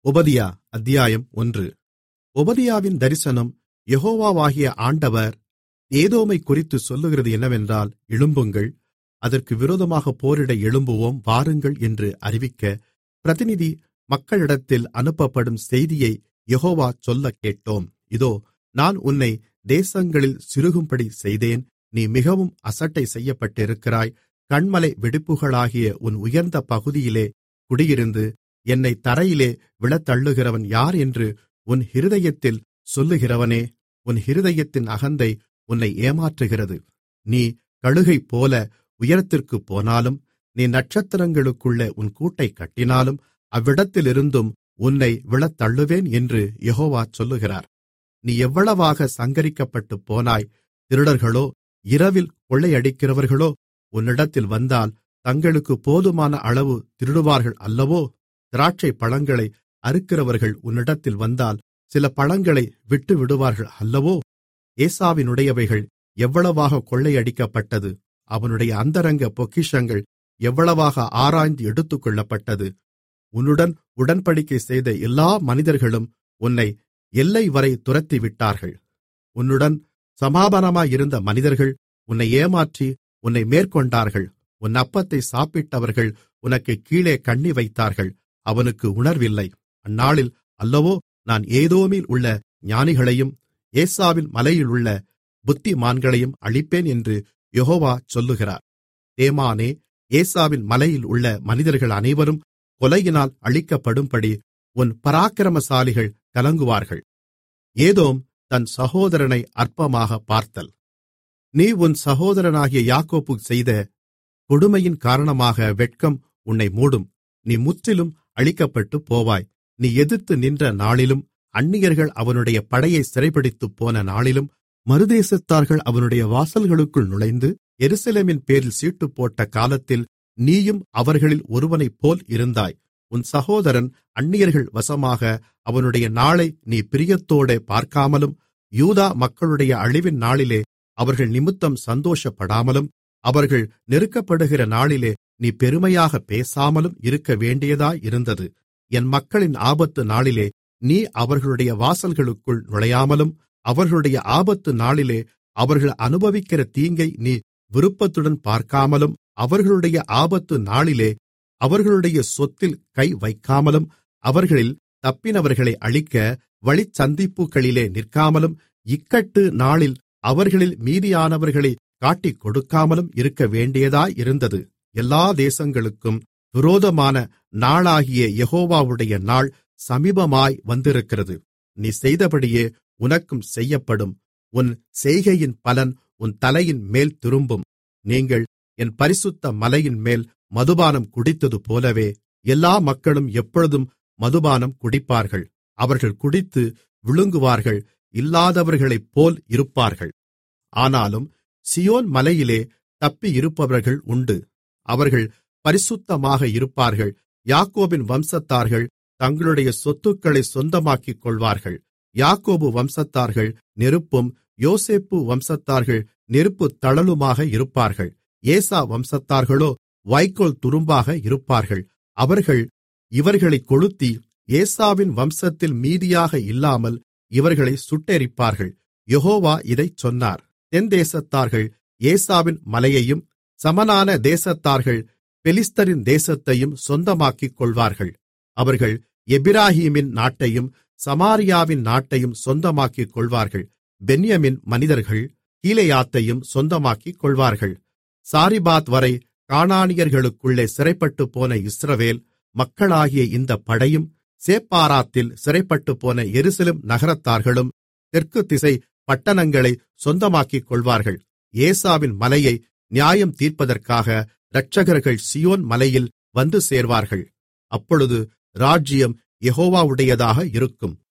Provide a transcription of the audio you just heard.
ஒபதியா அத்தியாயம் ஒன்று ஒபதியாவின் தரிசனம் யெகோவாகிய ஆண்டவர் ஏதோமைக் குறித்துச் சொல்லுகிறது என்னவென்றால் எழும்புங்கள் அதற்கு விரோதமாகப் போரிட எழும்புவோம் வாருங்கள் என்று அறிவிக்க பிரதிநிதி மக்களிடத்தில் அனுப்பப்படும் செய்தியை யெகோவா சொல்லக் கேட்டோம் இதோ நான் உன்னை தேசங்களில் சிறுகும்படி செய்தேன் நீ மிகவும் அசட்டை செய்யப்பட்டிருக்கிறாய் கன்மலை வெடிப்புகளாகிய உன் உயர்ந்த பகுதியிலே குடியிருந்து என்னைத் தரையிலே விழத்தள்ளுகிறவன் யார் என்று உன் இருதயத்தில் சொல்லுகிறவனே உன் இருதயத்தின் அகந்தை உன்னை ஏமாற்றுகிறது நீ கழுகைப்போல உயரத்திற்குப் போனாலும் நீ நட்சத்திரங்களுக்குள்ளே உன் கூட்டைக் கட்டினாலும் அவ்விடத்திலிருந்தும் உன்னை விழத்தள்ளுவேன் என்று யெகோவா சொல்லுகிறார் நீ எவ்வளவாக சங்கரிக்கப்பட்டுப் போனாய் திருடர்களோ இரவில் கொள்ளையடிக்கிறவர்களோ உன்னிடத்தில் வந்தால் தங்களுக்குப் போதுமான அளவு திருடுவார்கள் அல்லவோ திராட்சைப் பழங்களை அறுக்கிறவர்கள் உன்னிடத்தில் வந்தால் சில பழங்களை விட்டுவிடுவார்கள் அல்லவோ ஏசாவினுடையவைகள் எவ்வளவாக கொள்ளையடிக்கப்பட்டது அவனுடைய அந்தரங்க பொக்கிஷங்கள் எவ்வளவாக ஆராய்ந்து எடுத்துக்கொள்ளப்பட்டது உன்னுடன் உடன்படிக்கை செய்த எல்லா மனிதர்களும் உன்னை எல்லைவரை துரத்திவிட்டார்கள் உன்னுடன் சமாதானமாயிருந்த மனிதர்கள் உன்னை ஏமாற்றி உன்னை மேற்கொண்டார்கள் உன் அப்பத்தை சாப்பிட்டவர்கள் உனக்குக் கீழே கண்ணி வைத்தார்கள் அவனுக்கு உணர்வில்லை அந்நாளில் அல்லவோ நான் ஏதோமில் உள்ள ஞானிகளையும் ஏசாவின் மலையிலுள்ள புத்திமான்களையும் அழிப்பேன் என்று யெகோவா சொல்லுகிறார் தேமானே ஏசாவின் மலையில் உள்ள மனிதர்கள் அனைவரும் கொலையினால் அழிக்கப்படும்படி உன் பராக்கிரமசாலிகள் கலங்குவார்கள் ஏதோம் தன் சகோதரனை அற்பமாக பார்த்தல் நீ உன் சகோதரனாகிய யாக்கோப்புக்கு செய்த கொடுமையின் காரணமாக வெட்கம் உன்னை மூடும் நீ முற்றிலும் அழிக்கப்பட்டுப் போவாய் நீ எதிர்த்து நின்ற நாளிலும் அந்நியர்கள் அவனுடைய படையை சிறைபிடித்துப் போன நாளிலும் மறுதேசத்தார்கள் அவனுடைய வாசல்களுக்குள் நுழைந்து எருசலேமின் பேரில் சீட்டுப்போட்ட காலத்தில் நீயும் அவர்களில் ஒருவனைப்போல் இருந்தாய் உன் சகோதரன் அந்நியர்கள் வசமாக அவனுடைய நாளை நீ பிரியத்தோடே பார்க்காமலும் யூதா மக்களுடைய அழிவின் நாளிலே அவர்கள் நிமித்தம் சந்தோஷப்படாமலும் அவர்கள் நெருக்கப்படுகிற நாளிலே நீ பெருமையாக பேசாமலும் இருக்க வேண்டியதாயிருந்தது என் மக்களின் ஆபத்து நாளிலே நீ அவர்களுடைய வாசல்களுக்குள் நுழையாமலும் அவர்களுடைய ஆபத்து நாளிலே அவர்கள் அனுபவிக்கிற தீங்கை நீ விருப்பத்துடன் பார்க்காமலும் அவர்களுடைய ஆபத்து நாளிலே அவர்களுடைய சொத்தில் கை வைக்காமலும் அவர்களில் தப்பினவர்களை அழிக்க வழிச்சந்திப்புகளிலே நிற்காமலும் இக்கட்டு நாளில் அவர்களில் மீதியானவர்களை காட்டிக் கொடுக்காமலும் இருக்க வேண்டியதாயிருந்தது எல்லா தேசங்களுக்கும் விரோதமான நாளாகிய யெகோவாவுடைய நாள் சமீபமாய் வந்திருக்கிறது நீ செய்தபடியே உனக்கும் செய்யப்படும் உன் செய்கையின் பலன் உன் தலையின் மேல் திரும்பும் நீங்கள் என் பரிசுத்த மலையின் மேல் மதுபானம் குடித்தது போலவே எல்லா மக்களும் எப்பொழுதும் மதுபானம் குடிப்பார்கள் அவர்கள் குடித்து விழுங்குவார்கள் இல்லாதவர்களைப் போல் இருப்பார்கள் ஆனாலும் சியோன் மலையிலே தப்பியிருப்பவர்கள் உண்டு அவர்கள் பரிசுத்தமாக இருப்பார்கள் யாக்கோபின் வம்சத்தார்கள் தங்களுடைய சொத்துக்களை சொந்தமாக்கிக் கொள்வார்கள் யாக்கோபு வம்சத்தார்கள் நெருப்பும் யோசேப்பு வம்சத்தார்கள் நெருப்பு தழலுமாக இருப்பார்கள் ஏசா வம்சத்தார்களோ வைக்கோல் துரும்பாக இருப்பார்கள் அவர்கள் இவர்களைக் கொளுத்தி ஏசாவின் வம்சத்தில் மீதியாக இல்லாமல் இவர்களை சுட்டெரிப்பார்கள் யெகோவா இதைச் சொன்னார் தென்தேசத்தார்கள் ஏசாவின் மலையையும் சமனான தேசத்தார்கள் பெலிஸ்தரின் தேசத்தையும் சொந்தமாக்கிக் கொள்வார்கள் அவர்கள் எபிராஹீமின் நாட்டையும் சமாரியாவின் நாட்டையும் சொந்தமாக்கிக் கொள்வார்கள் பென்யமின் மனிதர்கள் கீலேயாத்தையும் சொந்தமாக்கிக் கொள்வார்கள் சாரிபாத் வரை கானானியர்களுக்குள்ளே சிறைப்பட்டுப்போன இஸ்ரவேல் மக்களாகிய இந்த படையும் சேப்பாராத்தில் சிறைப்பட்டுப்போன எருசலேம் நகரத்தார்களும் தெற்கு திசை பட்டணங்களை சொந்தமாக்கிக் கொள்வார்கள் ஏசாவின் மலையை நியாயம் தீர்ப்பதற்காக இரட்சகர்கள் சியோன் மலையில் வந்து சேர்வார்கள் அப்பொழுது ராஜ்யம் யெகோவாவுடையதாக இருக்கும்